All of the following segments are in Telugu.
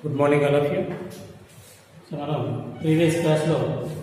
Good morning all of you so మనం ప్రీవియస్ క్లాస్లో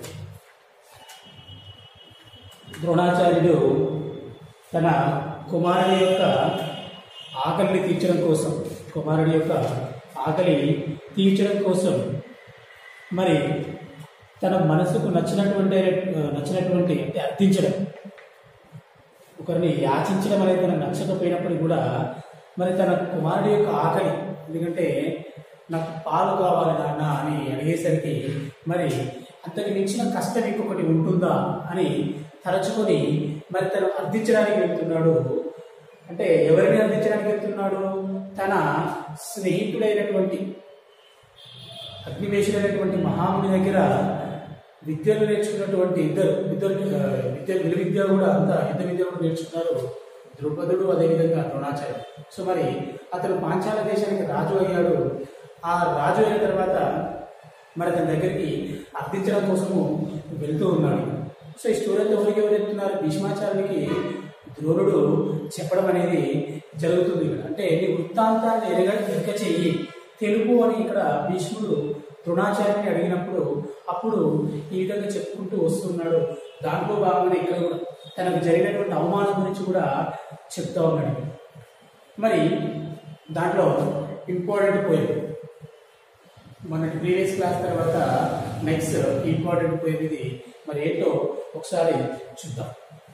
ద్రోణాచార్యుడు తన కుమారుడి యొక్క ఆకలిని తీర్చడం కోసం కుమారుడి యొక్క ఆకలి తీర్చడం కోసం మరి తన మనసుకు నచ్చినటువంటి నచ్చినటువంటి అంటే అర్థించడం ఒకరిని యాచించడం అనేది తనకు నచ్చకపోయినప్పుడు కూడా మరి తన కుమారుడి యొక్క ఆకలి ఎందుకంటే నాకు పాలు కావాలి నాన్న అని అడిగేసరికి మరి అంతకు మించిన కష్టం ఇంకొకటి ఉంటుందా అని తలచుకొని మరి తను అర్థించడానికి వెళ్తున్నాడు అంటే ఎవరిని అర్థించడానికి వెళ్తున్నాడు తన స్నేహితుడైనటువంటి అగ్నివేశుడైనటువంటి మహాముని దగ్గర విద్యలు నేర్చుకున్నటువంటి ఇద్దరు ఇద్దరు ఆ, విద్య విలు విద్య కూడా అంతా యుద్ధ విద్య కూడా నేర్చుకున్నారు ద్రౌపదుడు అదేవిధంగా ద్రోణాచార్యుడు సో మరి అతను పాంచాల దేశానికి రాజు అయ్యాడు ఆ రాజు అయిన తర్వాత మరి అతని దగ్గరికి అర్థించడం కోసము వెళ్తూ ఉన్నాడు సో ఈ స్టోరీ అంతా ఎవరికి ఎవరు చెప్తున్నారు భీష్మాచార్యునికి ద్రోణుడు చెప్పడం అనేది జరుగుతుంది ఇక్కడ అంటే నీ వృత్తాంతాన్ని ఎరగ ఎరక చెయ్యి తెలుపు అని ఇక్కడ భీష్ముడు ద్రోణాచార్యుని అడిగినప్పుడు అప్పుడు ఈ విధంగా చెప్పుకుంటూ వస్తున్నాడు దాంట్లో భాగంగా ఇక్కడ కూడా తనకు జరిగినటువంటి అవమానం గురించి కూడా చెప్తా ఉన్నాడు మరి దాంట్లో ఇంపార్టెంట్ పోయింది మన ప్రీవియస్ క్లాస్ తర్వాత నెక్స్ట్ ఇంపార్టెంట్ పోయేది మరి ఏంటో ఒకసారి చూద్దాం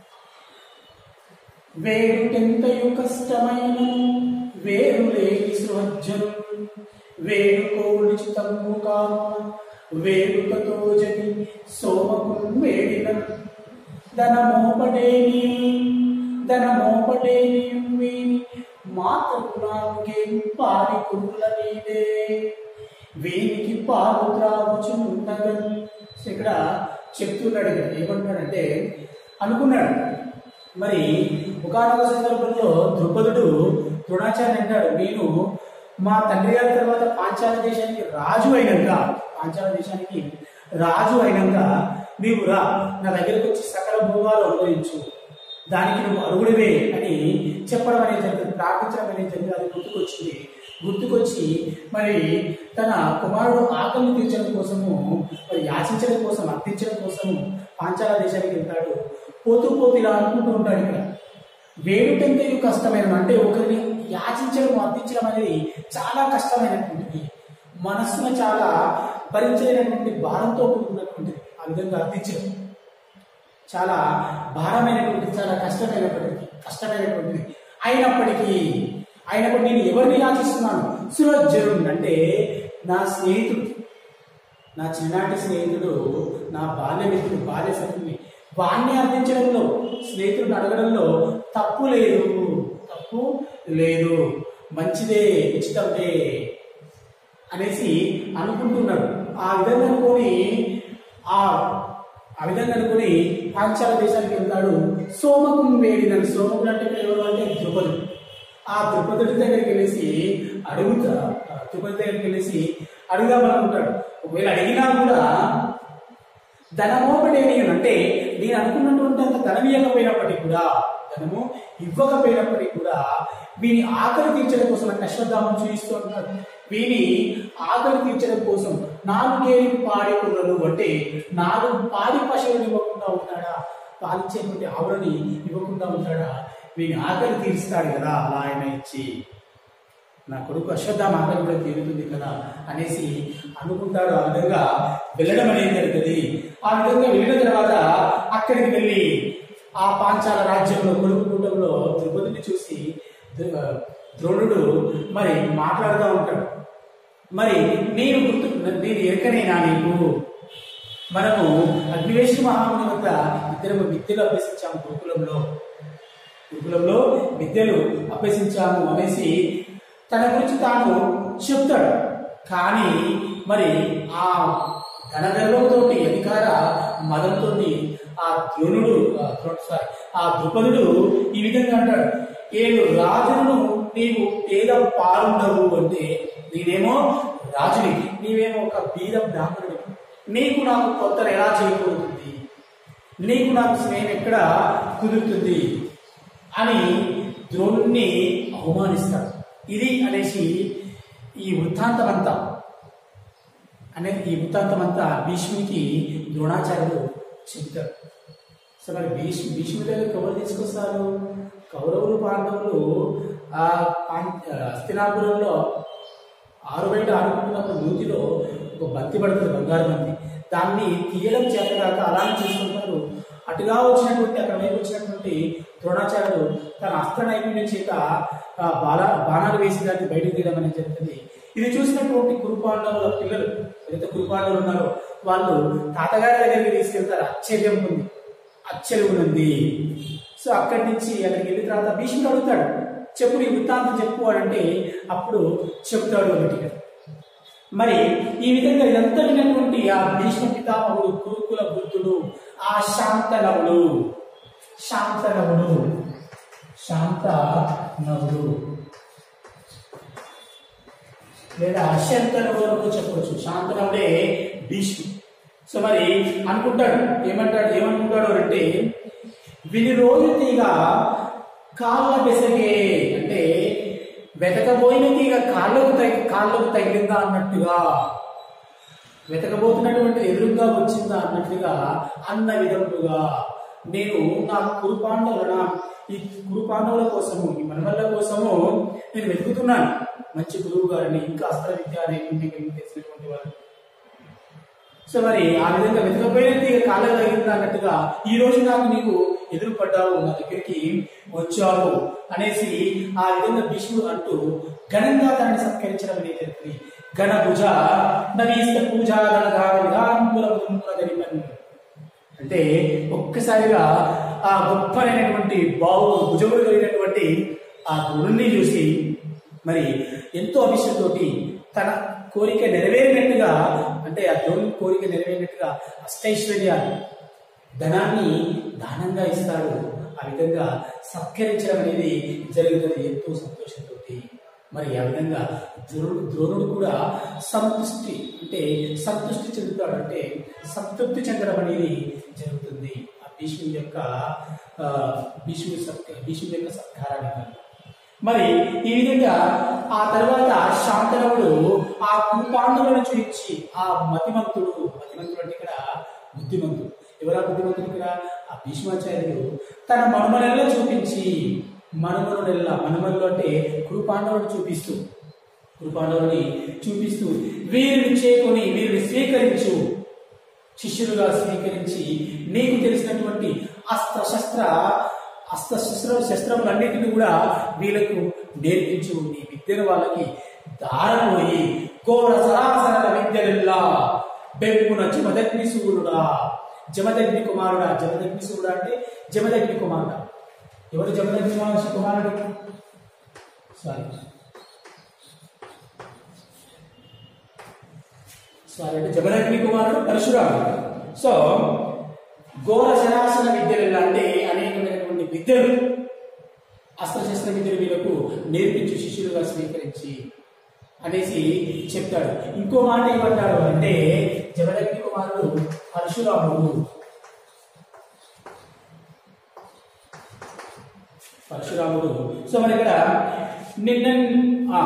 వేడుకెంతయు కష్టమైన వేరు లేని సృహజ్జను వేడుకోని చిత్తము కామ వేడుకతో జని సోమకు వేడిన ధన మోపడేని ధన మోపడేని వీని మాతకు నాకేం పాడి కురుల నీదే వీనికి పాలు త్రాగుచుండగని ఇక్కడ చెప్తున్నాడు ఇక్కడ ఏమంటున్నాడంటే అనుకున్నాడు మరి ఒకనొక సందర్భంలో ద్రుపదుడు ద్రోణాచార్య అంటాడు నేను మా తండ్రి గారి తర్వాత పాంచాల దేశానికి రాజు అయినాక పాంచాల దేశానికి రాజు అయినాక నీవు రా నా దగ్గరకు వచ్చి సకల భోగాలు అనుభవించు దానికి నువ్వు అరుగుడివే అని చెప్పడం అనేది జరిగింది ప్రార్థించడం అనేది జరిగింది అది గుర్తుకొచ్చింది గుర్తుకొచ్చి మరి తన కుమారుడు ఆకలిని తీర్చడం కోసము మరి యాచించడం కోసం అర్థించడం కోసము పాంచాల దేశానికి వెళ్తాడు పోతూ పోతూ ఇలా అనుకుంటూ ఉంటాడు ఇక్కడ వేడుకంటే కష్టమైన అంటే ఒకరిని యాచించడం అర్థించడం అనేది చాలా కష్టమైనటువంటిది మనస్సును చాలా భరించలేనటువంటి భారంతో కూడుకున్నటువంటిది ఆ విధంగా అర్థించడం చాలా భారమైనటువంటి చాలా కష్టమైనప్పటికీ కష్టమైనటువంటిది అయినప్పటికీ అయినప్పటికీ నేను ఎవరిని యాచిస్తున్నాను సురజ్జరుడు అంటే నా స్నేహితుడు నా చిన్ననాటి స్నేహితుడు నా బాల్య మిత్రుడు బాల్య సఖుని వాణ్ణి అర్థించడంలో స్నేహితుడిని అడగడంలో తప్పు లేదు తప్పు లేదు మంచిదే ఉచితమే అనేసి అనుకుంటున్నాడు ఆ విధంగా అనుకొని ఆ ఆ విధంగా అనుకుని పాంచాల దేశానికి వెళ్తాడు సోమకుని వేడినని సోమకుడు అంటే ఎవరు అంటే ద్రుపదుడు ఆ ద్రుపదుడి దగ్గరికి వెళ్ళేసి అడుగుతా ఆ ద్రుపది దగ్గరికి వెళ్ళేసి అడుగుదామనుకుంటాడు ఒకవేళ అడిగినా కూడా ధనమోపడేని అంటే నేను అనుకున్నటువంటి అంత ధనం ఇవ్వకపోయినప్పటికీ కూడా ధనము ఇవ్వకపోయినప్పటికీ కూడా వీని ఆకలి తీర్చడం కోసం అంటే అశ్వత్థామం చూపిస్తూ ఉంటాడు వీని ఆకలి తీర్చడం కోసం నాలుగేళ్ళు పాడి కుర్రలు అంటే నాలుగు పాడి పశువులు ఇవ్వకుండా ఉంటాడా పాలించేటువంటి ఆవులని ఇవ్వకుండా ఉంటాడా వీని ఆకలి తీరుస్తాడు కదా అలా ఆయన ఇచ్చి నా కొడుకు అశ్వత్థామ ఆకలి కూడా తీరుతుంది కదా అనేసి అనుకుంటాడు ఆ విధంగా వెళ్ళడం అనేది జరుగుతుంది ఆ విధంగా వెళ్ళిన తర్వాత అక్కడికి వెళ్ళి ఆ పాంచాల రాజ్యంలో కొడుకు కూటంలో ద్రుపదిని చూసి ద్రు- ద్రోణుడు మరి మాట్లాడుతూ ఉంటాడు మరి నేను గుర్తు నేను ఎరకనేనా నీకు మనము అగ్నివేశ మహాముని వద్ద ఇద్దరు విద్యలు అభ్యసించాము గురుకులంలో గురుకులంలో విద్యలు అభ్యసించాము అనేసి తన గురించి తాను చెప్తాడు కానీ మరి ఆ ధనగర్వంతోటి అధికార మదంతో ఆ ద్రోణుడు ఆ ద్రోణుడు, sorry, ఆ ద్రుపదుడు ఈ విధంగా అంటాడు ఏడు రాజును నీవు పేద పారుండవు అంటే నేనేమో రాజుని నీవేమో ఒక బీద బ్రాహ్మణుడు నీకు నాకు కొత్త ఎలా చేయకూడుతుంది నీకు నాకు స్నేహం ఎక్కడ కుదురుతుంది అని ద్రోణుణ్ణి అవమానిస్తాడు ఇది అనేసి ఈ వృత్తాంతం అంతా అనేది ఈ వృత్తాంతం అంతా భీష్మునికి ద్రోణాచార్యుడు చెబుతారు సో మరి భీష్మ భీష్ముడి దగ్గర ఎవరు తీసుకొస్తారు కౌరవులు పాండవులు ఆ పాం- ఆ, హస్తినాపురంలో ఆరు బయట ఆడుకుంటున్నప్పుడు నూతిలో ఒక బంతి పడుతుంది బంగారు బంతి దాన్ని తీయడం చేత కాక అలానే చూసుకుంటారు అటుగా వచ్చినటువంటి అక్కడ వైపు వచ్చినటువంటి ద్రోణాచార్యుడు తన అస్త్ర నైపుణ్యం చేత ఆ బాల బాణాలు వేసి దాన్ని బయటకు తీయడం అనేది జరుగుతుంది ఇది చూసినటువంటి కురుపాండవుల పిల్లలు ఏదైతే కురుపాండవులు ఉన్నారో వాళ్ళు తాతగారి దగ్గరికి తీసుకెళ్తారు ఆశ్చర్యం ఉంది ఆశ్చర్యం ఉంది సో అక్కడి నుంచి అక్కడికి వెళ్ళిన తర్వాత భీష్ముడు అడుగుతాడు చెప్పు నీ వృత్తాంతం చెప్పు అని అంటే అప్పుడు చెప్తాడు ఒకటి మరి ఈ విధంగా ఇదంతా విన్నటువంటి ఆ భీష్మ పితామహుడు కురుకుల బుద్ధుడు ఆ శాంతనవుడు శాంతనవుడు శాంతనవుడు లేదా అశాంతనవుడు అని కూడా చెప్పవచ్చు శాంతనవుడే భీష్ముడు సో మరి అనుకుంటాడు ఏమంటాడు ఏమనుకుంటాడు అంటే విని రోజు తీగ కాళ్ళ బెసగే అంటే వెతకబోయిన తీగ కాళ్ళకు తగి కాళ్ళకు తగిలిందా అన్నట్టుగా వెతకబోతున్నటువంటి ఎదురుగా వచ్చిందా అన్నట్టుగా అన్న విధముగా నేను నా కురుపాండవుల ఈ కురుపాండవుల కోసము ఈ మనవల్ల కోసము నేను వెతుకుతున్నాను మంచి గురువు గారిని ఇంకా అస్త్ర విద్య నైపుణ్యం కలిగి తెలిసినటువంటి వారిని సో మరి ఆ విధంగా వెతకపోయిన తీగ కాళ్ళకు తగిలిందా అన్నట్టుగా ఈ రోజు నాకు నీకు ఎదురు పడ్డావు నా దగ్గరికి వచ్చావు అనేసి ఆ విధంగా భీష్ముడు అంటూ ఘనంగా దాన్ని సత్కరించడం అనేది జరుగుతుంది గణ భుజ నవీస్త పూజ గణధార విధానముల గరిమన్ అంటే ఒక్కసారిగా ఆ గొప్పనైనటువంటి బావు భుజములు కలిగినటువంటి ఆ గురుణ్ణి చూసి మరి ఎంతో అభిష్టతోటి తన కోరిక నెరవేరినట్టుగా అంటే ఆ ద్రోణి కోరిక నెరవేరినట్టుగా అష్టైశ్వర్యాలు ధనాన్ని దానంగా ఇస్తాడు ఆ విధంగా సత్కరించడం అనేది జరుగుతుంది ఎంతో సంతోషంతో మరి ఆ విధంగా ద్రోణుడు ద్రోణుడు కూడా సంతృష్టి అంటే సంతృష్టి చెందుతాడు అంటే సంతృప్తి చెందడం అనేది జరుగుతుంది ఆ భీష్ముడి యొక్క ఆ, భీష్ముడి సత్క భీష్ముడి యొక్క సత్కారాన్ని వల్ల. మరి ఈ విధంగా ఆ తర్వాత శాంతనవుడు ఆ కుపాండులను చూపించి ఆ మతిమంతుడు మతిమంతుడు అంటే ఇక్కడ బుద్ధిమంతుడు ఎవరా బుద్ధిమంతుడు ఇక్కడ ఆ భీష్మాచార్యుడు తన మనుమలలో చూపించి మనుమనుడెల్లా మనుమలు అంటే కురుపాండవుడు చూపిస్తూ కురుపాండవుని చూపిస్తూ వీరిని చేకొని వీరిని స్వీకరించు శిష్యులుగా స్వీకరించి నీకు తెలిసినటువంటి అస్త్ర శస్త్ర అస్త్ర శస్త్ర శస్త్రములన్నిటిని కూడా వీళ్ళకు నేర్పించు నీ విద్యను వాళ్ళకి దారపోయి ఘోర సరాసర విద్యలెల్లా బెంపున జమదగ్ని సూర్యుడా జమదగ్ని కుమారుడా జమదగ్ని సూర్యుడా అంటే జమదగ్ని కుమారుడా ఎవరు జమదగ్ని మహర్షి కుమారుడు సారీ సారీ అంటే జమదగ్ని కుమారుడు పరశురాముడు సో ఘోర శరాసన విద్యలు అంటే అనేకమైనటువంటి విద్యలు అస్త్రశస్త్ర విద్యలు వీళ్ళకు నేర్పించి శిష్యులుగా స్వీకరించి అనేసి చెప్తాడు ఇంకో మాట ఏమంటాడు అంటే జమదగ్ని కుమారుడు పరశురాముడు పరశురాముడు సో మరి ఇక్కడ నిన్న ఆ,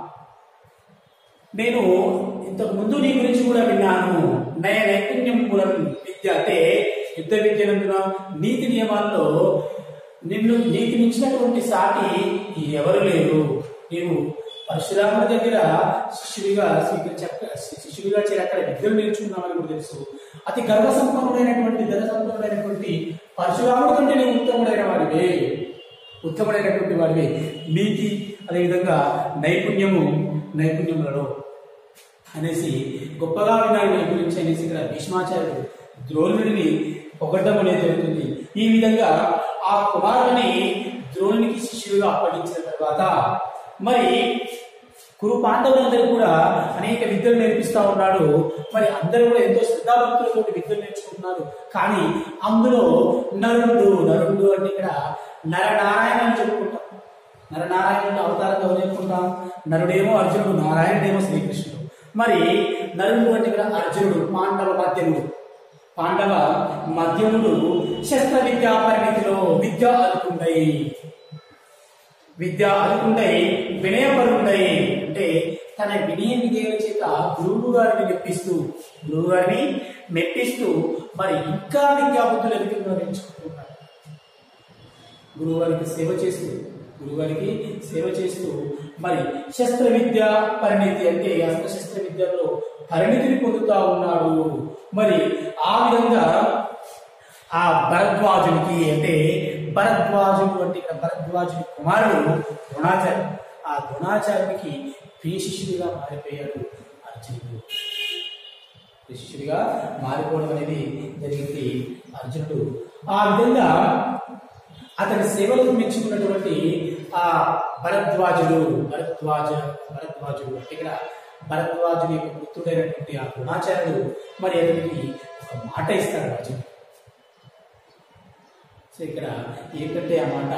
నేను ఇంతకు ముందు నీ గురించి కూడా విన్నాను నయ నైపుణ్యం మూలం విద్య అంటే యుద్ధ విద్యనందున నీతి నియమాల్లో నిన్ను నీతి మించినటువంటి సాటి ఎవరు లేరు నీవు పరశురాముడి దగ్గర శిష్యుడిగా స్వీకరించి అక్కడ శిష్యుడిగా చేరి అక్కడ విద్యలు నేర్చుకున్నామని కూడా తెలుసు అతి గర్వ సంపన్నుడైనటువంటి ధన సంపన్నుడైనటువంటి పరశురాముడి కంటే నీవు ఉత్తముడైన వాడివే ఉత్తముడైనటువంటి వాడివే నీతి అదేవిధంగా నైపుణ్యము నైపుణ్యములలో అనేసి గొప్పగా విన్నాడు నీ గురించి అనేసి ఇక్కడ భీష్మాచార్యుడు ద్రోణుడిని పొగడ్డం అనేది జరుగుతుంది ఈ విధంగా ఆ కుమారుని ద్రోణునికి శిష్యులుగా అప్పగించిన తర్వాత మరి కురు పాండవులందరూ కూడా అనేక విద్యలు నేర్పిస్తా ఉన్నాడు మరి అందరూ కూడా ఎంతో శ్రద్ధాభక్తులతో విద్యలు నేర్చుకుంటున్నారు కానీ అందులో నరుడు నరుడు అంటే ఇక్కడ నరనారాయణ అని చెప్పుకుంటాం నరనారాయణుడు అవతారంగా ఎవరు చెప్పుకుంటాం నరుడేమో అర్జునుడు నారాయణుడేమో శ్రీకృష్ణుడు మరి నరుడు అంటే ఇక్కడ అర్జునుడు పాండవ మధ్యముడు పాండవ మధ్యముడు శస్త్ర విద్యా పరిమితిలో విద్య అనుకుంటాయి విద్య అనుకుంటాయి వినయపరుండై అంటే తన వినయ విధేయుల చేత గురువు గారిని మెప్పిస్తూ గురువు గారిని మెప్పిస్తూ మరి ఇంకా విద్యాబుద్ధులు అధికంగా నేర్చుకుంటున్నాడు గురువు గారికి సేవ చేస్తూ గురువు గారికి సేవ చేస్తూ మరి శస్త్ర విద్య పరిణితి అంటే అస్త్ర శస్త్ర విద్యలో పరిణితిని పొందుతా ఉన్నాడు మరి ఆ విధంగా ఆ భరద్వాజునికి అంటే భరద్వాజుడు అంటే ఇక్కడ భరద్వాజుని కుమారుడు ద్రోణాచార్య ఆ ద్రోణాచార్యునికి ప్రియ శిష్యుడిగా మారిపోయాడు అర్జునుడు ప్రియ శిష్యుడిగా మారిపోవడం అనేది జరిగింది అర్జునుడు ఆ విధంగా అతని సేవలకు మెచ్చుకున్నటువంటి ఆ భరద్వాజుడు భరద్వాజ భరద్వాజుడు అంటే ఇక్కడ భరద్వాజుడి యొక్క పుత్రుడైనటువంటి ఆ ద్రోణాచార్యుడు మరి అతనికి ఒక మాట ఇస్తాడు అర్జునుడు సో ఇక్కడ ఏంటంటే ఆ మాట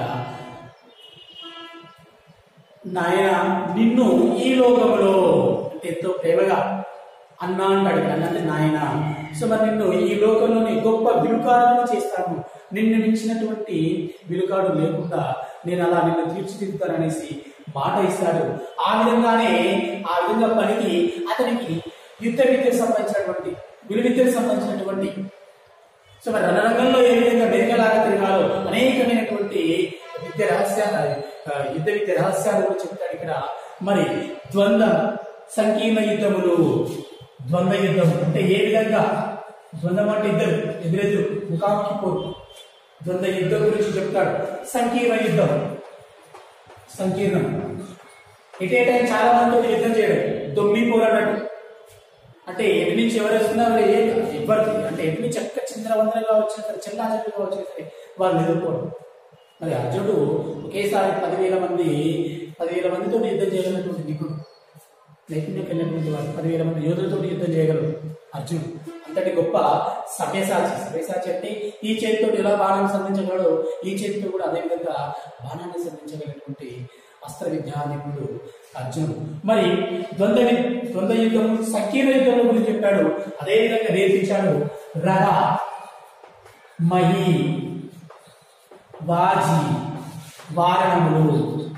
నాయన నిన్ను ఈ లోకంలో అంటే ఎంతో ప్రేమగా అన్న అంటాడు ఇక్కడ. అన్న అంటే నాయన సో మరి నిన్ను ఈ లోకంలోని గొప్ప విలుకాడును చేస్తాను నిన్ను మించినటువంటి విలుకాడు లేకుండా నేను అలా నిన్ను తీర్చిదిద్దుతాననేసి మాట ఇస్తాడు ఆ విధంగానే ఆ విధంగా పనికి అతనికి యుద్ధ విద్యకు సంబంధించినటువంటి విలు విద్యకు సంబంధించినటువంటి సో మరి రణరంగంలో ఏ విధంగా మెరుగలాగా తిరగాలో అనేకమైనటువంటి విద్య రహస్యాలు ఆ, యుద్ధ విద్య రహస్యాలు కూడా చెప్తాడు ఇక్కడ మరి ద్వంద్వ సంకీర్ణ యుద్ధములు ద్వంద్వ యుద్ధం అంటే ఏ విధంగా ద్వంద్వం అంటే ఇద్దరు ఎదురెదురు ముఖాముఖి పోరు ద్వంద్వ యుద్ధం గురించి చెప్తాడు సంకీర్ణ యుద్ధం సంకీర్ణం ఇటే టైం చాలా మంది యుద్ధం చేయడం దొమ్మి పోరాడట్టు అంటే ఎటు నుంచి ఎవరు వస్తున్నారు ఏ ఎవరు అంటే ఎటు నుంచి చక్క చిందరవందరగా వచ్చిన సరే చిల్లాచల్లుగా వచ్చిన సరే వాళ్ళు ఎదుర్కోవడం మరి అర్జునుడు ఒకేసారి పదివేల మంది పదివేల మందితో యుద్ధం చేయగలిగినటువంటి నిపుణుడు నైపుణ్యం కలిగినటువంటి వాడు పదివేల మంది యోధులతో యుద్ధం చేయగలరు అర్జునుడు అంతటి గొప్ప సవ్యసాచి సవ్యసాచి అంటే ఈ చేతితో ఎలా బాణాన్ని సంధించగలడో ఈ చేతితో కూడా అదే విధంగా బాణాన్ని సంధించగలిగినటువంటి అస్త్ర విద్యా నిపుణుడు అర్జునుడు మరి ద్వంద్వ వి- ద్వంద్వ యుద్ధం సంకీర్ణ యుద్ధంలో గురించి చెప్పాడు అదే విధంగా నేర్పించాడు రథ మహి వాజి వారణములు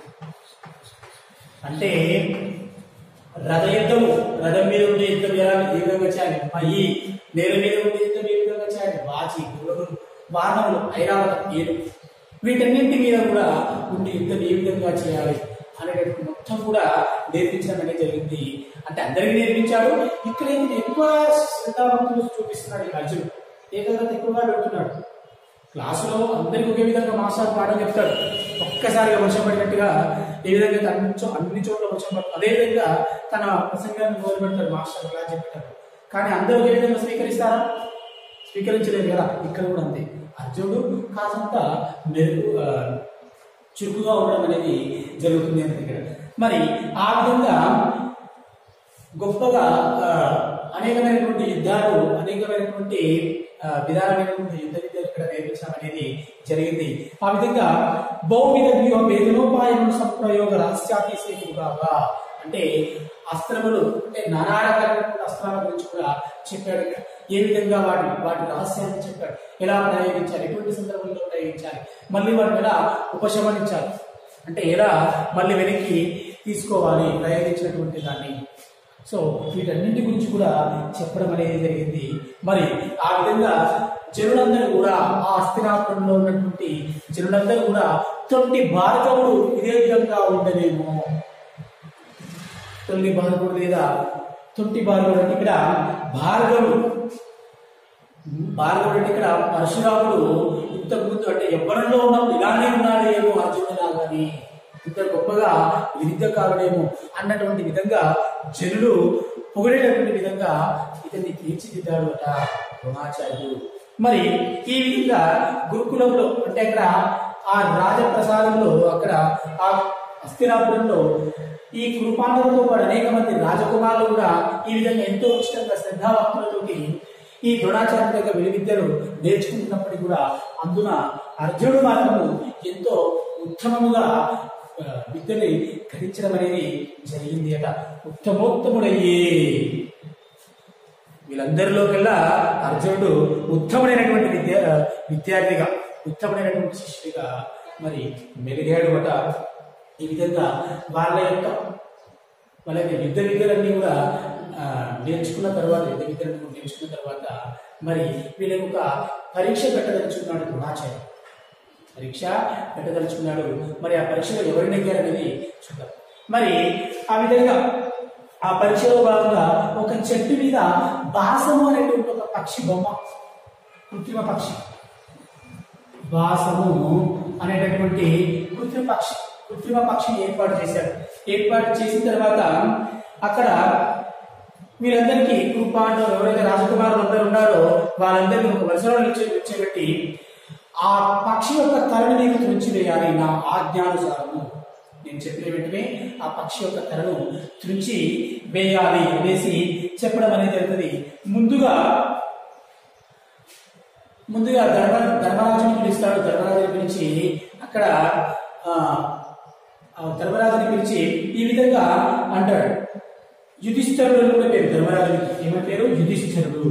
అంటే రథ యుద్ధము రథం మీద ఉండే యుద్ధం ఎలా ఏ విధంగా చేయాలి మహి నేల మీద ఉండే యుద్ధం ఏ విధంగా చేయాలి వాచి గుర్రములు వాహనములు ఐరావతం ఏడు వీటన్నింటి మీద కూడా ఉండే యుద్ధం ఏ విధంగా చేయాలి అనేటటువంటి మొత్తం కూడా నేర్పించడం అనేది జరిగింది అంటే అందరికీ నేర్పించాడు ఇక్కడ ఏంటి ఎక్కువ శ్రద్ధాభక్తులు చూపిస్తున్నాడు ఈ అర్జునుడు ఏకాగ్రత ఎక్కువగా పెడుతున్నాడు క్లాసులో అందరికి ఒకే విధంగా మాస్టర్ పాఠం చెప్తాడు ఒక్కసారిగా వర్షం పడినట్టుగా ఏ విధంగా అయితే అన్ని చో అన్ని చోట్ల వర్షం పడుతుంది అదే విధంగా తన ప్రసంగాన్ని మొదలు పెడతాడు మాస్టర్ అలా చెప్పాడు కానీ అందరూ ఒకే విధంగా స్వీకరిస్తారా స్వీకరించలేదు కదా ఇక్కడ కూడా అంతే అర్జునుడు కాసంత మెరుగు ఆ, చురుకుగా ఉండడం అనేది జరుగుతుంది అంటే ఇక్కడ మరి ఆ విధంగా గొప్పగా ఆ, అనేకమైనటువంటి యుద్ధాలు అనేకమైనటువంటి ఆ, విధానమైనటువంటి యుద్ధ విద్యలు ఇక్కడ నేర్పించడం అనేది జరిగింది ఆ విధంగా బహువిధ వ్యూహ వేదనోపాయములు సంప్రయోగ రహస్యాతీసేకుగా అంటే అస్త్రములు అంటే నానా రకాలైనటువంటి అస్త్రాల గురించి కూడా చెప్పాడు ఇక్కడ. ఏ విధంగా వాటి వాటి రహస్యాన్ని చెప్పాడు ఎలా ప్రయోగించాలి ఎటువంటి సందర్భంలో ప్రయోగించాలి మళ్ళీ వాటిని ఎలా ఉపశమనించాలి అంటే ఎలా మళ్ళీ వెనక్కి తీసుకోవాలి ప్రయోగించినటువంటి దాన్ని సో వీటన్నింటి గురించి కూడా చెప్పడం అనేది జరిగింది మరి ఆ విధంగా జనులందరూ కూడా ఆ అస్థిరాపురంలో ఉన్నటువంటి జనులందరూ కూడా తొట్టి భారతముడు ఇదే విధంగా ఉండలేమో తొలి భార్గవుడు లేదా తొట్టి భార్గవుడు అంటే ఇక్కడ భార్గవుడు భార్గవుడు అంటే ఇక్కడ పరశురాముడు ఇంతకు ముందు అంటే యవ్వనంలో ఉన్నప్పుడు ఇలానే ఉన్నాడు ఏమో అర్జునుడు లాగాని ఇంత గొప్పగా విరుద్ధకారుడేమో అన్నటువంటి విధంగా జనులు పొగిడేటటువంటి విధంగా ఇతన్ని తీర్చిదిద్దాడు అట ద్రోణాచార్యుడు మరి ఈ విధంగా గురుకులంలో అంటే అక్కడ ఆ రాజప్రసాదంలో అక్కడ ఆ అస్థిరాపురంలో ఈ కృపాండలతో పాటు అనేక మంది రాజకుమారులు కూడా ఈ విధంగా ఎంతో ఇష్టంగా శ్రద్ధాభక్తులతోటి ఈ ద్రోణాచార్య యొక్క విలువిద్యలు నేర్చుకుంటున్నప్పటికీ కూడా అందున అర్జునుడు మాత్రము ఎంతో ఉత్తమముగా ఆ, విద్యని గ్రహించడం అనేది జరిగింది అట ఉత్తమోత్తముడయ్యే వీళ్ళందరిలో కల్లా అర్జునుడు ఉత్తముడైనటువంటి విద్య విద్యార్థిగా ఉత్తముడైనటువంటి శిష్యుడిగా మరి మెలిగాడు అట ఈ విధంగా వాళ్ళ యొక్క వాళ్ళ యొక్క యుద్ధ విద్యలన్నీ కూడా ఆ, నేర్చుకున్న తర్వాత యుద్ధ విద్యలను నేర్చుకున్న తర్వాత మరి వీళ్ళకి ఒక పరీక్ష పెట్టదలుచుకున్నాడు ద్రోణాచార్య పరీక్ష పెట్టదలుచుకున్నాడు మరి ఆ పరీక్షలో ఎవరు నెగ్గారనేది చూద్దాం మరి ఆ విధంగా ఆ పరీక్షలో భాగంగా ఒక చెట్టు మీద బాసము అనేటువంటి ఒక పక్షి బొమ్మ కృత్రిమ పక్షి బాసము అనేటటువంటి కృత్రిమ పక్షి కృత్రిమ పక్షిని ఏర్పాటు చేశారు ఏర్పాటు చేసిన తర్వాత అక్కడ వీరందరికీ కృపాండవు ఎవరైతే రాజకుమారులు అందరూ ఉన్నారో వాళ్ళందరినీ ఒక వరుసలో నిలిచి నిలిచబెట్టి ఆ పక్షి యొక్క తలను నీకు తుంచి వేయాలి నా ఆజ్ఞానుసారము నేను చెప్పిన వెంటనే ఆ పక్షి యొక్క తలను తుంచి వేయాలి అనేసి చెప్పడం అనేది జరుగుతుంది ముందుగా ముందుగా ధర్మ ధర్మరాజుని పిలుస్తాడు ధర్మరాజుని పిలిచి అక్కడ ఆ, ఆ ధర్మరాజుని పిలిచి ఈ విధంగా అంటాడు యుధిష్ఠరుడు అని కూడా పేరు ధర్మరాజునికి ఏమని పేరు యుధిష్ఠరుడు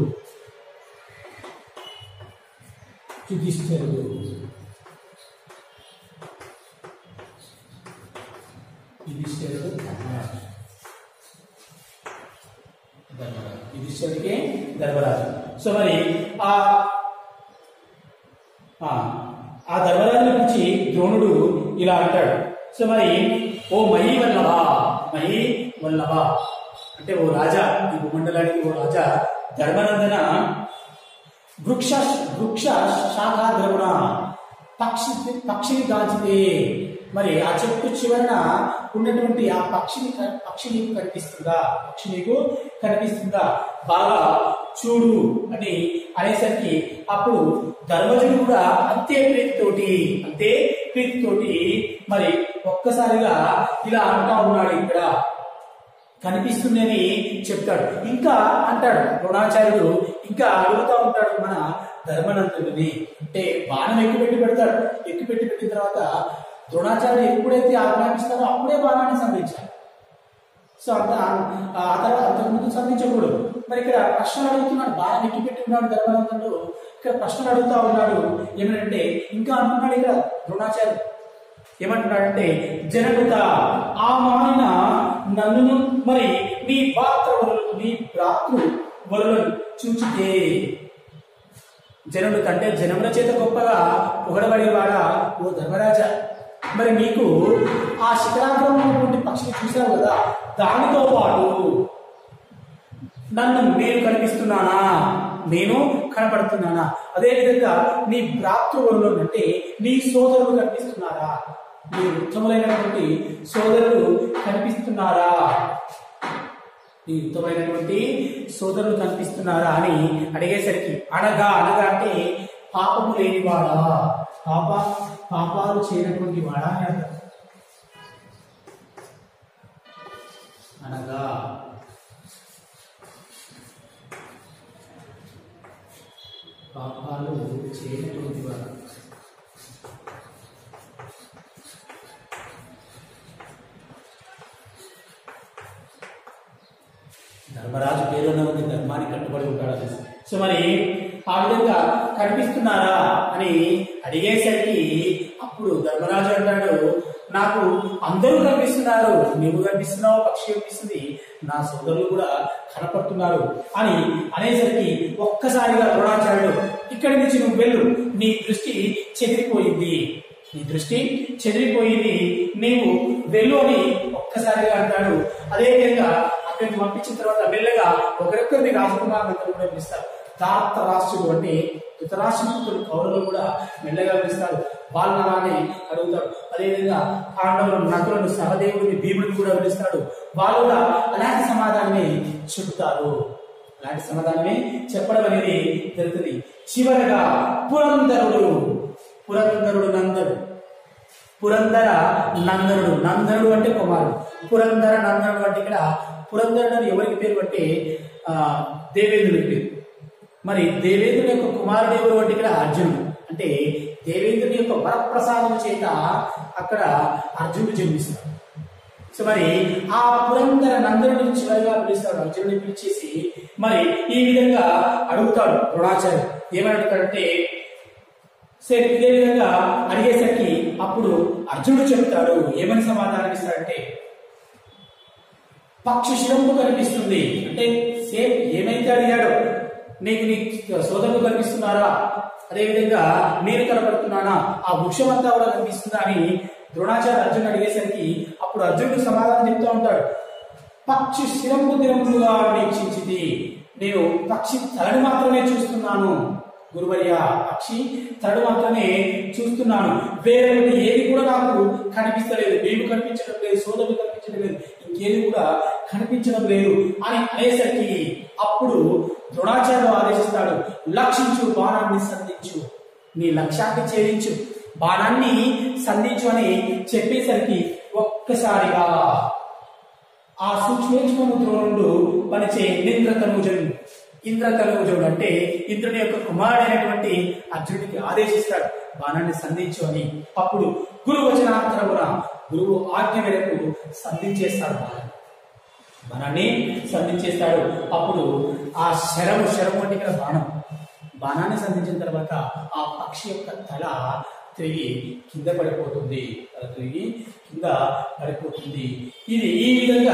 యుధిష్ఠరుడు యుధిష్ఠరుడు ధర్మరాజు ధర్మరాజు యుధిష్ఠరుడికే ధర్మరాజు సో మరి ఆ ఆ ఆ ధర్మరాజుని గురించి ద్రోణుడు ఇలా అంటాడు సో మరి ఓ మహి వల్లభ మహి వల్లభ అంటే ఓ రాజా ఈ భూమండలానికి ఓ రాజా ధర్మనందన వృక్ష వృక్ష శాఖాద్రమున పక్షి పక్షిని కాల్చితే మరి ఆ చెట్టు చివరన ఉన్నటువంటి ఆ పక్షిని క- పక్షి నీకు కనిపిస్తుందా పక్షి నీకు కనిపిస్తుందా బాగా చూడు అని అనేసరికి అప్పుడు ధర్మజుడు కూడా అంతే ప్రీతితోటి అంతే ప్రీతితోటి మరి ఒక్కసారిగా ఇలా అంటా ఉన్నాడు ఇక్కడ కనిపిస్తుందని చెప్తాడు ఇంకా అంటాడు ద్రోణాచార్యుడు ఇంకా అడుగుతా ఉంటాడు మన ధర్మనంతుడిని అంటే బాణం ఎక్కుపెట్టి పెడతాడు ఎక్కుపెట్టి పెట్టిన తర్వాత ద్రోణాచార్యుడు ఎప్పుడైతే ఆజ్ఞాపిస్తారో అప్పుడే బాణాన్ని సంధించాలి సో అంత ఆ తర్వాత అంతకుముందు సంధించకూడదు మరి ఇక్కడ ప్రశ్నలు అడుగుతున్నాడు బాణం ఎక్కిపెట్టి ఉన్నాడు ధర్మనంతుడు ఇక్కడ ప్రశ్నలు అడుగుతా ఉన్నాడు ఏమంటే ఇంకా అంటున్నాడు ఇక్కడ ద్రోణాచార్యుడు ఏమంటున్నాడంటే జనకుత ఆ మారిన నన్ను మరి నీ పాత్ర నీ భ్రాతృ వరులను చూచితే జనుడు కంటే జనముల చేత గొప్పగా పొగడబడేవాడా ఓ ధర్మరాజా మరి నీకు ఆ శిఖరాగ్రం ఉన్నటువంటి పక్షిని చూసావు కదా దానితో పాటు నన్ను నేను కనిపిస్తున్నానా నేను కనపడుతున్నానా అదే విధంగా నీ భ్రాతృవరులు అంటే నీ సోదరులు కనిపిస్తున్నారా నీ ఉత్తములైనటువంటి సోదరులు కనిపిస్తున్నారా నీ ఉత్తమైనటువంటి సోదరులు కనిపిస్తున్నారా అని అడిగేసరికి అనగా అనగా అంటే పాపము లేనివాడా పాప పాపాలు చేయనటువంటి వాడా అని అర్థం అనగా పాపాలు చేయనటువంటి వాడు ధర్మరాజు పేరున్న ఉంది ధర్మానికి కట్టుబడి ఉంటాడు అనేసి. సో మరి ఆ విధంగా కనిపిస్తున్నారా అని అడిగేసరికి అప్పుడు ధర్మరాజు అంటాడు నాకు అందరూ కనిపిస్తున్నారు నువ్వు కనిపిస్తున్నావు పక్షి కనిపిస్తుంది నా సోదరులు కూడా కనపడుతున్నారు అని అనేసరికి ఒక్కసారిగా ద్రోణాచార్యుడు ఇక్కడి నుంచి నువ్వు వెళ్ళు నీ దృష్టి చెదిరిపోయింది నీ దృష్టి చెదిరిపోయింది నీవు వెళ్ళు అని ఒక్కసారిగా అంటాడు అదే విధంగా అక్కడికి పంపించిన తర్వాత మెల్లగా ఒకరొక్కరిని రాజకుమారులందరూ కూడా పిలుస్తారు తాత రాష్ట్రుడు అంటే ధృతరాష్ట్రుడు కౌరవులు కూడా మెల్లగా పిలుస్తారు వాళ్ళని అలానే అడుగుతాడు అదేవిధంగా పాండవులు నకులను సహదేవుడిని భీముడిని కూడా పిలుస్తాడు వాళ్ళు కూడా అలాంటి సమాధానమే చెబుతారు అలాంటి సమాధానమే చెప్పడం అనేది జరుగుతుంది చివరగా పురంధరుడు పురంధరుడు నందడు పురంధర నందనుడు నందనుడు అంటే కుమారుడు పురంధర నందనుడు అంటే ఇక్కడ పురంధరుడు అని ఎవరికి పేరు అంటే ఆ, దేవేంద్రుడికి పేరు మరి దేవేంద్రుని యొక్క కుమారుడు ఎవరు అంటే ఇక్కడ అర్జునుడు అంటే దేవేంద్రుని యొక్క వరప్రసాదం చేత అక్కడ అర్జునుడు జన్మిస్తాడు సో మరి ఆ పురంధర నందనుడిని చివరిగా పిలుస్తాడు అర్జునుడిని పిలిచేసి మరి ఈ విధంగా అడుగుతాడు ద్రోణాచార్య ఏమని అడుగుతాడంటే సరే ఇదే విధంగా అడిగేసరికి అప్పుడు అర్జునుడు చెప్తాడు ఏమని సమాధానం ఇస్తాడంటే పక్షి శిరంపు కనిపిస్తుంది అంటే సేమ్ ఏమైతే అడిగాడో నీకు నీ సోదరులు కనిపిస్తున్నారా అదేవిధంగా నేను కనబడుతున్నానా ఆ వృక్షం అంతా కూడా కనిపిస్తుందా అని ద్రోణాచార్య అర్జున్ అడిగేసరికి అప్పుడు అర్జునుడు సమాధానం చెప్తా ఉంటాడు పక్షి శిరంపు దినములుగా వీక్షించింది నేను పక్షి తలని మాత్రమే చూస్తున్నాను గురువర్య పక్షి తడు మాత్రమే చూస్తున్నాను వేరే ఏది కూడా నాకు కనిపిస్తలేదు మేము కనిపించడం లేదు సోదరులు కనిపించడం లేదు ఇంకేది కూడా కనిపించడం లేదు అని అనేసరికి అప్పుడు ద్రోణాచార్యులు ఆదేశిస్తాడు లక్షించు బాణాన్ని సంధించు నీ లక్ష్యాన్ని ఛేదించు బాణాన్ని సంధించు అని చెప్పేసరికి ఒక్కసారిగా ఆ సూక్ష్మేశ్వరు ద్రోణుడు పనిచే ఇంద్రతనుజుడు ఇంద్రతనుజుడు అంటే ఇంద్రుని యొక్క కుమారుడైనటువంటి అర్జునుడికి ఆదేశిస్తాడు బాణాన్ని సంధించు అని అప్పుడు గురువు వచనాంతరమున గురువు ఆజ్ఞ మేరకు సంధించేస్తాడు బాణాన్ని బాణాన్ని సంధించేస్తాడు అప్పుడు ఆ శరము శరము అంటే ఇక్కడ బాణం బాణాన్ని సంధించిన తర్వాత ఆ పక్షి యొక్క తల తిరిగి కింద పడిపోతుంది తల తిరిగి కింద పడిపోతుంది ఇది ఈ విధంగా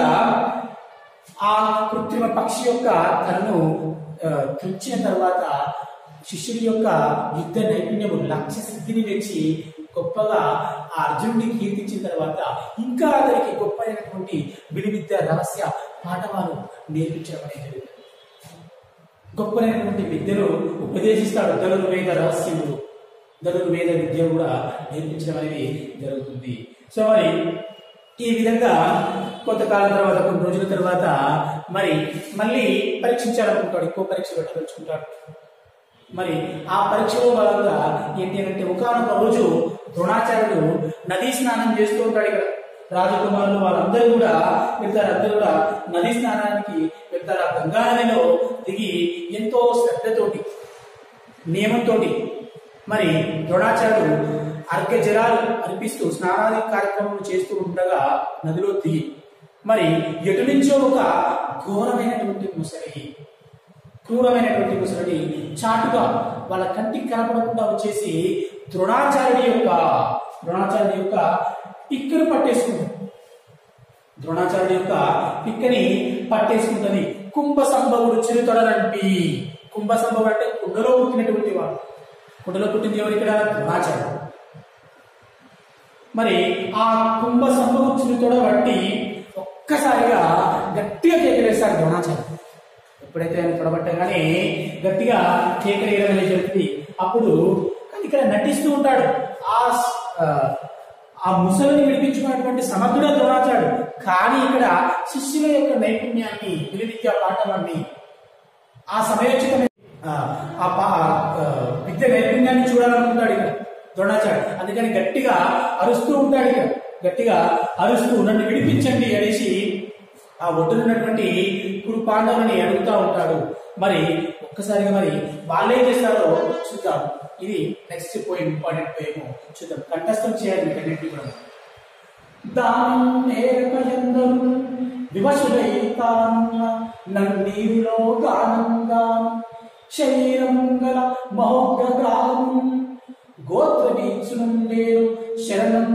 ఆ కృత్రిమ పక్షి యొక్క తలను ఆ, తుంచిన తర్వాత శిష్యుడి యొక్క యుద్ధ నైపుణ్యము లక్ష్య సిద్ధిని మెచ్చి గొప్పగా ఆ అర్జునుడిని కీర్తించిన తర్వాత ఇంకా అతనికి గొప్ప అయినటువంటి విలువిద్య రహస్య పాఠవాలు నేర్పించడం అనేది జరుగుతుంది గొప్పనైనటువంటి విద్యను ఉపదేశిస్తాడు ధనుర్వేద రహస్యములు ధనుర్వేద విద్య కూడా నేర్పించడం అనేది జరుగుతుంది సో మరి ఈ విధంగా కొంతకాలం తర్వాత కొన్ని రోజుల తర్వాత మరి మళ్ళీ పరీక్షించాలనుకుంటాడు ఎక్కువ పరీక్ష పెట్టదలుచుకుంటాడు మరి ఆ పరీక్షలో భాగంగా ఏంటి అంటే ఒకనొక రోజు ద్రోణాచార్యుడు నదీ స్నానం చేస్తూ ఉంటాడు ఇక్కడ రాజకుమారులు వాళ్ళందరూ కూడా వెళ్తారు అందరూ కూడా నదీ స్నానానికి వెళ్తారు ఆ గంగా నదిలో దిగి ఎంతో శ్రద్ధతోటి నియమంతో మరి ద్రోణాచార్యుడు అర్ఘ్య జలాలు అర్పిస్తూ స్నానాది కార్యక్రమం చేస్తూ ఉండగా నదిలో దిగి మరి ఎటు నుంచో ఒక ఘోరమైనటువంటి ముసలి క్రూరమైనటువంటి ముసలిని చాటుగా వాళ్ళ కంటికి కనపడకుండా వచ్చేసి ద్రోణాచార్యుడి యొక్క ద్రోణాచార్యుడి యొక్క పిక్కను పట్టేసుకుంది ద్రోణాచార్యుడి యొక్క పిక్కని పట్టేసుకుంటుంది కుంభ సంభవుడు చిరుతొడలంపి కుంభ సంభవుడు అంటే కుండలో పుట్టినటువంటి వాడు కుండలో పుట్టింది ఎవరు ఇక్కడ ద్రోణాచార్యుడు మరి ఆ కుంభ సంభవం చిరుతొడ బట్టి ఒక్కసారిగా గట్టిగా కేకలేస్తారు ద్రోణాచార్యుడు ఎప్పుడైతే ఆయన తొడబట్టగానే గట్టిగా కేకలేయడం అనేది జరుగుతుంది అప్పుడు కానీ ఇక్కడ నటిస్తూ ఉంటాడు ఆ స్- ఆ, ఆ ముసలిని విడిపించుకున్నటువంటి సమర్థుడ ద్రోణాచార్యుడు కానీ ఇక్కడ శిష్యుల యొక్క నైపుణ్యాన్ని విలువిద్యా పాఠవాన్ని ఆ సమయోచితమైన ఆ, ఆ పా- ఆ, విద్య నైపుణ్యాన్ని చూడాలనుకుంటాడు ఇక్కడ ద్రోణాచార్యుడు అందుకని గట్టిగా అరుస్తూ ఉంటాడు ఇక్కడ గట్టిగా అరుస్తూ నన్ను విడిపించండి అనేసి ఆ ఒడ్డునున్నటువంటి కురు పాండవులని అడుగుతా ఉంటాడు మరి ఒక్కసారిగా మరి వాళ్ళు ఏం చేస్తారో చూద్దాం ఇది నెక్స్ట్ పోయి ఇంపార్టెంట్ పోయేమో చూద్దాం కంఠస్థం చేయాలి వీటన్నిటిని కూడా దానం నేర్పయందరు వివశులైతాన్న నన్నీరులో గానంగా శరీరం గల మహోగ్రగ్రామం గోత్ర వీచునుండేరు శరణం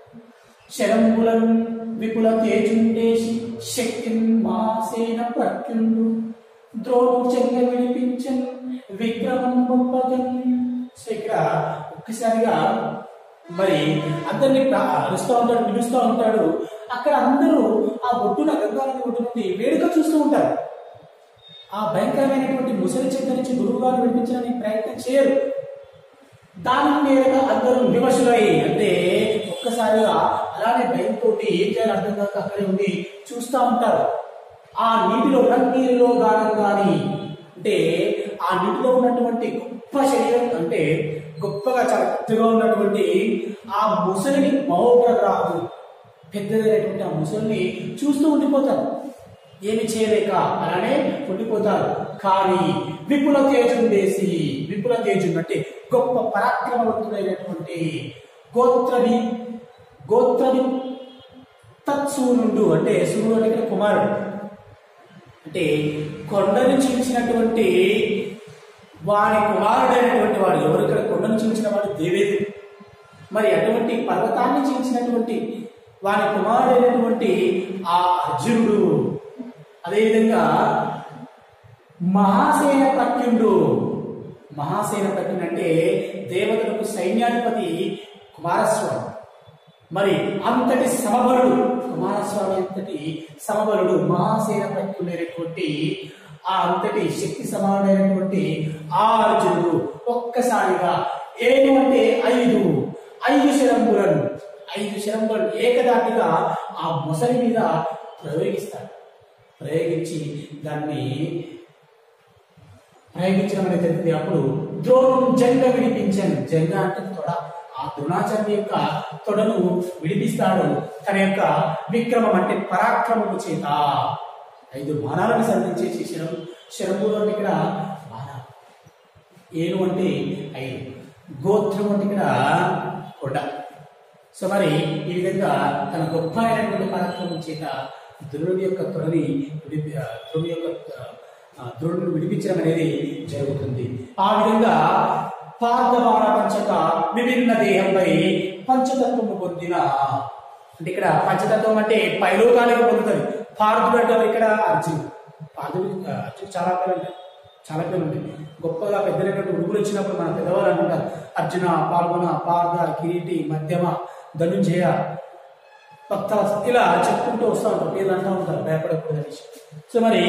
శరంబులను విపుల తేజుండేసి శక్తిన్ మాసేన ప్రత్యుండు ద్రోణు చెంగ విడిపించన్ విక్రమం గొప్పగన్ సో ఇక్కడ ఒక్కసారిగా మరి అందరినీ ప్ర- అరుస్తూ ఉంటాడు పిలుస్తూ ఉంటాడు అక్కడ అందరూ ఆ ఒడ్డున గంగానది ఒడ్డు నుండి వేడుక చూస్తూ ఉంటారు ఆ భయంకరమైనటువంటి ముసలి చెత్త నుంచి గురువు గారు విడిపించడానికి ప్రయత్నం చేయరు దాని మీద అందరూ విమర్శలై అంటే ఒక్కసారిగా అలానే భయంతో ఏం చేయాలో అర్థం కాక అక్కడే ఉండి చూస్తూ ఉంటారు ఆ నీటిలో నీటిలో గానం గాని అంటే ఆ నీటిలో ఉన్నటువంటి గొప్ప శరీరం అంటే గొప్పగా చాలా పెద్దగా ఉన్నటువంటి ఆ ముసలిని మహోగ్రగ్రాహుడు పెద్దదైనటువంటి ఆ ముసలిని చూస్తూ ఉండిపోతారు ఏమి చేయలేక అలానే ఉండిపోతారు కానీ విపుల తేజుండేసి విపుల తేజు అంటే గొప్ప పరాక్రమవంతుడైనటువంటి గోత్రవి గోత్రవి తత్సూనుడు అంటే సూర్యుడు అంటే ఇక్కడ కుమారుడు అంటే కొండను చీల్చినటువంటి వారి కుమారుడైనటువంటి వాడు ఎవరు ఇక్కడ కొండను చీల్చిన వాడు దేవేంద్రుడు మరి అటువంటి పర్వతాన్ని చీల్చినటువంటి వారి కుమారుడైనటువంటి ఆ అర్జునుడు అదేవిధంగా మహాసేన ప్రత్యుండు మహాసేన ప్రత్యుడు అంటే దేవతలకు సైన్యాధిపతి కుమారస్వామి మరి అంతటి సమబలుడు కుమారస్వామి అంతటి సమబలుడు మహాసేన ప్రత్యుడైనటువంటి ఆ అంతటి శక్తి సమానమైనటువంటి ఆ అర్జునుడు ఒక్కసారిగా ఏడు అంటే ఐదు ఐదు శరంబులను ఐదు శరంబులను ఏకదాటిగా ఆ మొసలి మీద ప్రయోగిస్తాడు ప్రయోగించి దాన్ని ప్రయోగించడం అనేది జరిగింది అప్పుడు ద్రోణం జంగ విడిపించాను జంగ అంటే తొడ ఆ ద్రోణాచార్య యొక్క తొడను విడిపిస్తాడు తన యొక్క విక్రమం అంటే పరాక్రమము చేత ఐదు బాణాలను సంధించేసి శరం శరంబులు అంటే ఇక్కడ బాణాలు ఏను అంటే ఐదు గోత్రం అంటే ఇక్కడ కొండ సో మరి ఈ విధంగా తన గొప్ప అయినటువంటి పరాక్రమం చేత ద్రోణుడి యొక్క తొడని విడిపి ఆ, ద్రోణుడి యొక్క ఆ, ద్రోణుడిని విడిపించడం అనేది జరుగుతుంది ఆ విధంగా పార్థబాణ పంచక విభిన్న దేహంపై పంచతత్వము పొందిన అంటే ఇక్కడ పంచతత్వం అంటే పైలోకాలకు పొందుతుంది పార్థుడు అంటే ఎవరు ఇక్కడ అర్జునుడు పార్థుడు ఆ, అర్జునుడు చాలా పేరు ఉంటాయి చాలా పేరు ఉంటాయి గొప్పగా పెద్దలైనటువంటి ఉడుగులు వచ్చినప్పుడు మన పెద్దవాళ్ళు అంటుంటారు అర్జున పాల్గొన పార్థ కిరీటి మధ్యమ ధనుంజయ భక్త ఇలా చెప్పుకుంటూ వస్తూ ఉంటారు పేర్లు అంటూ ఉంటారు భయపడకూడదు అనేసి సో మరి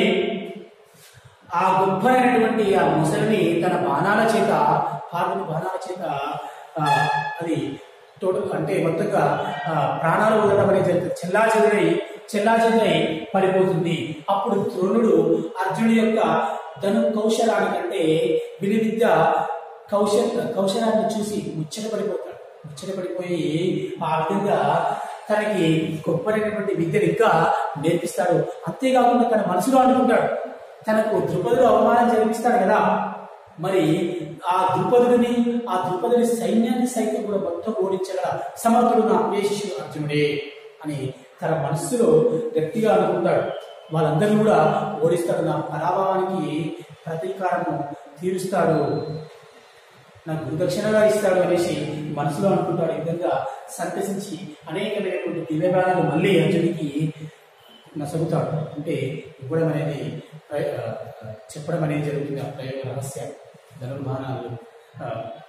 ఆ గొప్ప అయినటువంటి ఆ ముసలిని తన బాణాల చేత పార్వతి బాణాల చేత ఆ, అది టోటల్ అంటే మొత్తంగా ఆ, ప్రాణాలు వదలడం అనేది జరుగుతుంది చెల్లా చెదరై చెల్లా చెదరై పడిపోతుంది అప్పుడు ద్రోణుడు అర్జునుడి యొక్క ధను కౌశలానికంటే విలువిద్య కౌశల కౌశలాన్ని చూసి ముచ్చట పడిపోతాడు ముచ్చట పడిపోయి ఆ విధంగా తనకి గొప్పనైనటువంటి విద్యను ఇంకా నేర్పిస్తాడు అంతేకాకుండా తన మనసులో అనుకుంటాడు తనకు ద్రుపదుడు అవమానం జరిపిస్తాడు కదా మరి ఆ ద్రుపదుడిని ఆ ద్రుపదుడి సైన్యాన్ని సైతం కూడా మొత్తం ఓడించగల సమర్థుడు నా శిష్యుడు అర్జునుడే అని తన మనస్సులో గట్టిగా అనుకుంటాడు వాళ్ళందరినీ కూడా ఓడిస్తాడు నా పరాభవానికి ప్రతీకారము తీరుస్తాడు నాకు గురుదక్షిణగా ఇస్తాడు అనేసి మనసులో అనుకుంటాడు ఈ విధంగా సంతసించి అనేకమైనటువంటి దివ్యబాణాలు మళ్ళీ అర్జునికి నసగుతాడు అంటే ఇవ్వడం అనేది ప్రయ- ఆ, చెప్పడం అనేది జరుగుతుంది ఆ ప్రయోగ రహస్యం ధనుర్బాణాలు ఆ,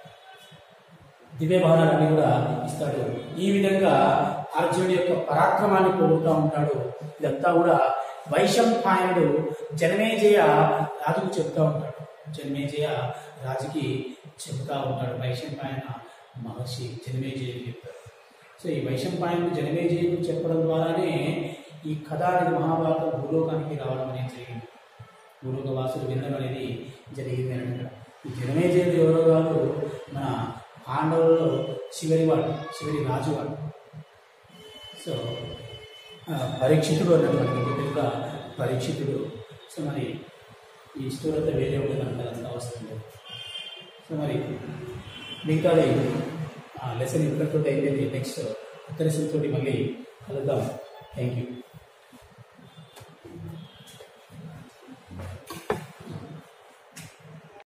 దివ్య బాణాలన్నీ కూడా ఇస్తాడు ఈ విధంగా అర్జునుడి యొక్క పరాక్రమాన్ని పొగుడుతూ ఉంటాడు ఇదంతా కూడా వైశంపాయనుడు జనమేజయ రాజుకు చెప్తా ఉంటాడు జనమేజయ రాజుకి చెప్తా ఉంటాడు వైశంపాయన మహర్షి జనమేజయుడు చెప్తాడు సో ఈ వైశంపాయనుడు జనమేజయుడు చెప్పడం ద్వారానే ఈ కథ అనేది మహాభారతం భూలోకానికి రావడం అనేది జరిగింది భూలోక వాసులు వినడం అనేది జరిగింది అని ఇక్కడ ఈ జనమేజయుడు ఎవరో కాదు మన పాండవులలో చివరి వాడు చివరి రాజు వాడు సో ఆ, పరీక్షితుడు అన్నటువంటి బిడ్డగా పరీక్షితుడు సో మరి ఈ స్టోరీ అంతా వేరే ఉంటుంది అంత అంత అవసరం లేదు సో మరి మిగతాది లెసన్ ఇక్కడితో అయిపోయింది నెక్స్ట్ ఉత్తర తోటి మళ్ళీ కలుద్దాం థ్యాంక్ యూ